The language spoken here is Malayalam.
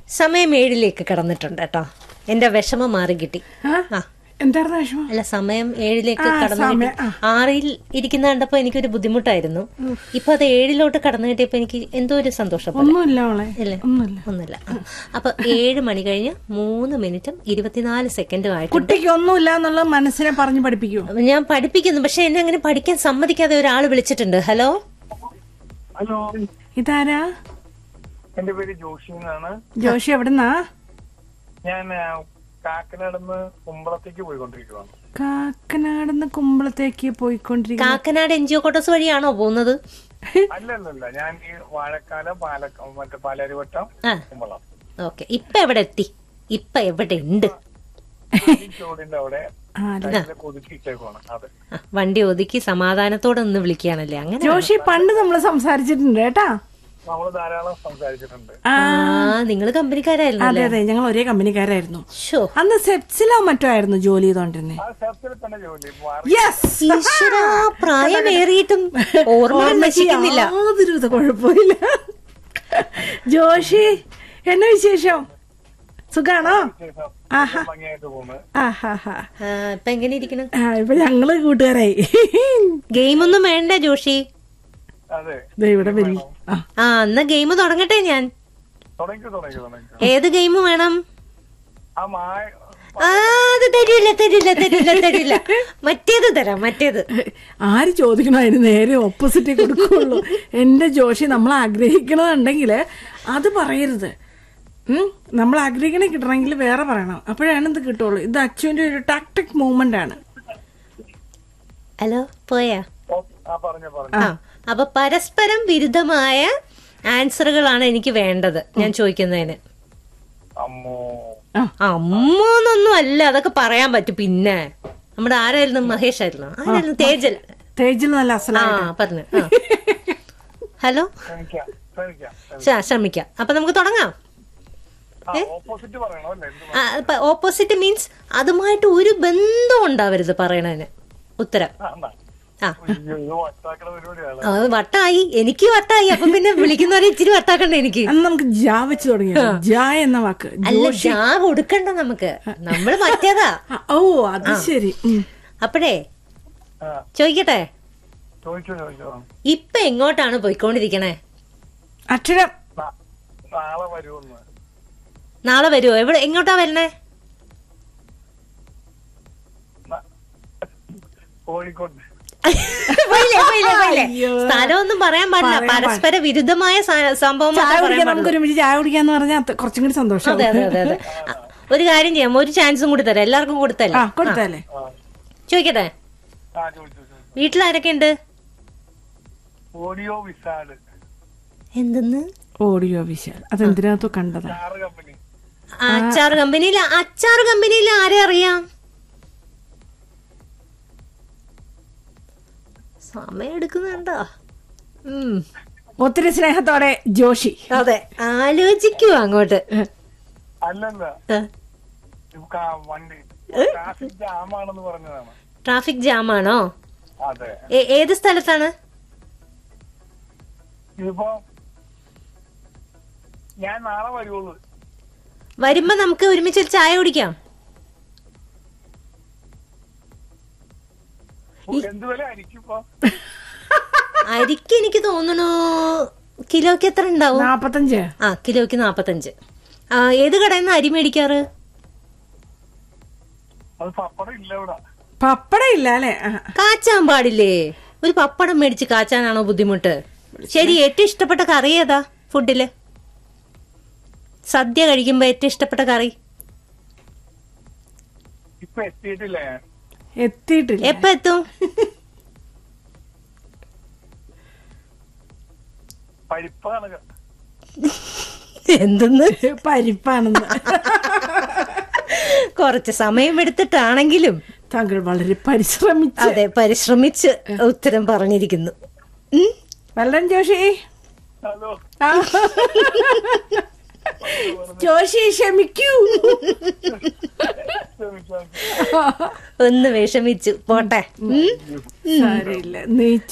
സമയം ഏഴിലേക്ക് കടന്നിട്ടുണ്ട് കേട്ടോ എന്റെ വിഷമം മാറി കിട്ടി ആ? ആ എന്തായിരുന്നു വിഷമം അല്ല സമയം ഏഴിലേക്ക് ആ, കടന്നു കിട്ടി സമയം, ആ. ആറിൽ ഇരിക്കുന്ന കണ്ടപ്പോ എനിക്കൊരു ബുദ്ധിമുട്ടായിരുന്നു ഇപ്പൊ അത് ഏഴിലോട്ട് കടന്നു കിട്ടിയപ്പോ എനിക്ക് എന്തോ ഒരു സന്തോഷം പോലെ. ഒന്നുമില്ല അവളെ ഇല്ലേ? ഒന്നുമില്ല ഒന്നുമില്ല ആ. അപ്പൊ ഏഴ് മണി കഴിഞ്ഞ് മൂന്ന് മിനിറ്റും ഇരുപത്തിനാല് സെക്കൻഡും ആയിട്ട് കുട്ടിക്ക് ഒന്നുമില്ല എന്നുള്ളത് മനസ്സിനെ പറഞ്ഞു പഠിപ്പിക്കൂ ഞാൻ പഠിപ്പിക്കുന്നു പക്ഷെ എന്നെ അങ്ങനെ പഠിക്കാൻ സമ്മതിക്കാതെ ഒരാൾ വിളിച്ചിട്ടുണ്ട് ഹലോ ഹലോ ഇതാരാ എന്റെ പേര് ജോഷി എന്നാണ് ജോഷി എവിടുന്നാ ഞാൻ ആ, കാക്കനാടുന്ന് കുമ്പളത്തേക്ക് പോയിക്കൊണ്ടിരിക്കുകയാണ് കാക്കനാടുന്ന് കുമ്പളത്തേക്ക് പോയിക്കൊണ്ടിരിക്കുന്ന കാക്കനാട് എൻ ജി ഒ കോട്ടസ് വഴിയാണോ പോകുന്നത് അല്ലല്ലല്ല ഞാൻ ഈ വാഴക്കാല പാലക്ക മറ്റേ പാലാരിവട്ടം ആ കുമ്പളം ഓക്കെ ഇപ്പൊ എവിടെ എത്തി ഇപ്പൊ എവിടെ ഉണ്ട് ഈ ചോടിന്റെ അവിടെ ആ, അല്ലേ. സൈഡിലെ കൊതുക്കിട്ടേക്കുവാണ് അതെ ആ, വണ്ടി ഒതുക്കി സമാധാനത്തോടെ ഒന്ന് വിളിക്കുകയാണല്ലേ അങ്ങനെ ജോഷി പണ്ട് നമ്മൾ സംസാരിച്ചിട്ടുണ്ട് കേട്ടാ നമ്മള് ധാരാളം സംസാരിച്ചിട്ടുണ്ട് ആ ആ നിങ്ങള് കമ്പനിക്കാരായിരുന്നു അതെ അതെ ഞങ്ങൾ ഒരേ കമ്പനിക്കാരായിരുന്നു ഷോ അന്ന് സെപ്സിലോ മറ്റോ ആയിരുന്നു ജോലി ചെയ്തോണ്ടിരുന്നേ ആ സെപ്റ്റിൽ തന്നെ ജോലി മാറി യെസ് ഈശ്വരാ പ്രായമേറിയിട്ടും ഓർമ്മ നശിക്കുന്നില്ല യാതൊരുവിധ കുഴപ്പമില്ല ജോഷി എന്നാ വിശേഷം സുഖാണോ ശേഷം ആഹാ. ഭംഗിയായിട്ട് പോകുന്നു ആഹാ ആ, ഇപ്പൊ എങ്ങനെ ഇരിക്കണം ആ ഇപ്പൊ ഞങ്ങള് കൂട്ടുകാരായി ഗെയിം ഒന്നും വേണ്ട ജോഷി അതെ ദേ ഇവിടെ വലിയ ആ ആ എന്നാ ഗെയിം തുടങ്ങട്ടെ ഞാൻ തുടങ്ങി തുടങ്ങി തുടങ്ങി ഏത് ഗെയിം വേണം ആ മായ ആ അത് തരില്ല തരില്ല തരില്ല തരില്ല മറ്റേത് തരാം മറ്റേത് ആര് ചോദിക്കണോ അതിന് നേരെ ഓപ്പോസിറ്റ് കൊടുക്കുള്ളൂ എന്റെ ജോഷി നമ്മൾ ആഗ്രഹിക്കണമെന്നുണ്ടെങ്കിൽ അത് പറയരുത് ഉം? നമ്മൾ ആഗ്രഹിക്കണ കിട്ടണമെങ്കിൽ വേറെ പറയണം അപ്പോഴാണ് ഇത് കിട്ടുള്ളൂ ഇത് അച്ചുവിന്റെ ഒരു ടാക്ടിക് മൂവ്മെന്റ് ആണ് ഹലോ പോയാ ഓ, ആ പറഞ്ഞു പറഞ്ഞു ആ അപ്പൊ പരസ്പരം വിരുദ്ധമായ ആൻസറുകളാണ് എനിക്ക് വേണ്ടത് ഞാൻ ചോദിക്കുന്നതിന് അമ്മോ ആ അമ്മന്നൊന്നും അല്ല അതൊക്കെ പറയാൻ പറ്റും പിന്നെ നമ്മുടെ ആരായിരുന്നു മഹേഷ് ആയിരുന്നു ആരായിരുന്നു തേജൽ തേജിൽ നല്ല ആ അസലായിട്ട് പറഞ്ഞു ആ. ഹലോ ശ്രമിക്കാം ശ്രമിക്കാം ശ- ശ്രമിക്കാം അപ്പൊ നമുക്ക് തുടങ്ങാം ആ ഓപ്പോസിറ്റ് പറയണോ അല്ലേ എന്ത് ഓപ്പോസിറ്റ് മീൻസ് അതുമായിട്ട് ഒരു ബന്ധം ഉണ്ടാവരുത് പറയണതിന് ഉത്തരം ആ, എന്നാ. ആ അയ്യോ, ഇത് വട്ടാക്കണ പരിപാടിയാണ് അത് വട്ടായി എനിക്ക് വട്ടായി അപ്പൊ പിന്നെ വിളിക്കുന്നവരെ ഇച്ചിരി വട്ടാക്കണ്ട എനിക്ക് അന്ന് നമുക്ക് ജാ വെച്ച് തുടങ്ങി ജാ എന്ന വാക്ക് അല്ല ജോഷി ജാ കൊടുക്കണ്ട നമുക്ക് നമ്മള് മറ്റേതാ ആ, ഓ അത് ശരി ഉം. അപ്പോഴേ ആ ചോദിക്കട്ടെ ചോദിച്ചോ ചോദിച്ചോ ഇപ്പൊ എങ്ങോട്ടാണ് പോയിക്കൊണ്ടിരിക്കണേ അക്ഷരം നാ- നാളെ വരുമെന്ന് നാളെ വരുമോ എവിടെ എങ്ങോട്ടാ വരണേ ന- കോഴിക്കോട് പോയില്ലേ, പോയില്ലേ, പോയില്ലേ? അയ്യോ. സ്ഥലമൊന്നും പറയാൻ പാടില്ല പറയാൻ പാടില്ല. പരസ്പര വിരുദ്ധമായ സ- സംഭവം ചായ മാത്രമേ കുടിക്കാൻ പറയാൻ നമുക്ക് പാടുള്ളൂ ഒരുമിച്ച് ചായ കുടിക്കാന്ന് പറഞ്ഞാൽ അത് കുറച്ചും കൂടി സന്തോഷം അതെ അതെ അതെ അതെ ആ, ഒരു കാര്യം ചെയ്യാം ഒരു ചാൻസും കൂടി തരാം എല്ലാവർക്കും കൊടുത്തല്ലേ ആ കൊടുത്തല്ലേ ആ ചോദിക്കട്ടെ ആ ചോദിച്ചു ചോദിച്ചു വീട്ടിൽ ആരൊക്കെ ഉണ്ട് ഓഡിയോ വിസാഡ് എന്തെന്ന് ഓഡിയോ വിശാൽ അതെന്തിനകത്തോ കണ്ടതാ കാറ് കമ്പനി അച്ചാർ കമ്പനിയിൽ അച്ചാർ കമ്പനിയിൽ ആരെ അറിയാം സമയം എടുക്കുന്നുണ്ടോ ഉം ഒത്തിരി സ്നേഹത്തോടെ ജോഷി അതെ ആലോചിക്കുവോ അങ്ങോട്ട് അല്ലല്ല ആ, ഇത് കാ- വണ്ടി ട്രാഫിക് ജാമാണെന്ന് പറഞ്ഞതാണ് ട്രാഫിക് ജാം ആണോ അതെ ഏ- ഏത് സ്ഥലത്താണ് ഇതിപ്പോ ഞാൻ നാളെ വരുള്ളൂ വരുമ്പോ നമുക്ക് ഒരുമിച്ച് ഒരു ചായ കുടിക്കാം എന്തുവരെ എനിക്കിപ്പോ അരിക്ക് എനിക്ക് തോന്നണു കിലോക്ക് എത്ര ഉണ്ടാവും നാപ്പത്തഞ്ച് ആ കിലോക്ക് നാപ്പത്തഞ്ച് ആ ഏത് കടയിൽ നിന്ന് അരി മേടിക്കാറ് അത് പപ്പടം ഇല്ല ഇവിടെ പപ്പടം ഇല്ല അല്ലെ കാച്ചാൻ പാടില്ലേ ഒരു പപ്പടം മേടിച്ച് കാച്ചാനാണോ ബുദ്ധിമുട്ട് ശരി ഏറ്റവും ഇഷ്ടപ്പെട്ട കറി ഏതാ ഫുഡില് സദ്യ കഴിക്കുമ്പോ ഏറ്റവും ഇഷ്ടപ്പെട്ട കറി ഇപ്പൊ എത്തിയിട്ടില്ല ഞാൻ എത്തിയിട്ടില്ല എപ്പ എത്തും പരിപ്പാണ് എന്തെന്ന് പരിപ്പാണെന്ന് കുറച്ച് സമയം എടുത്തിട്ടാണെങ്കിലും താങ്കൾ വളരെ പരിശ്രമിച്ചു അതെ പരിശ്രമിച്ച് ഉത്തരം പറഞ്ഞിരിക്കുന്നു ഉം. വെള്ളം ജോഷി ഹലോ ആ. ജോഷി ക്ഷമിക്കൂ ക്ഷമിക്കാം ഒന്ന് വിഷമിച്ചു പോട്ടെ ഉം. സാരമില്ല നീ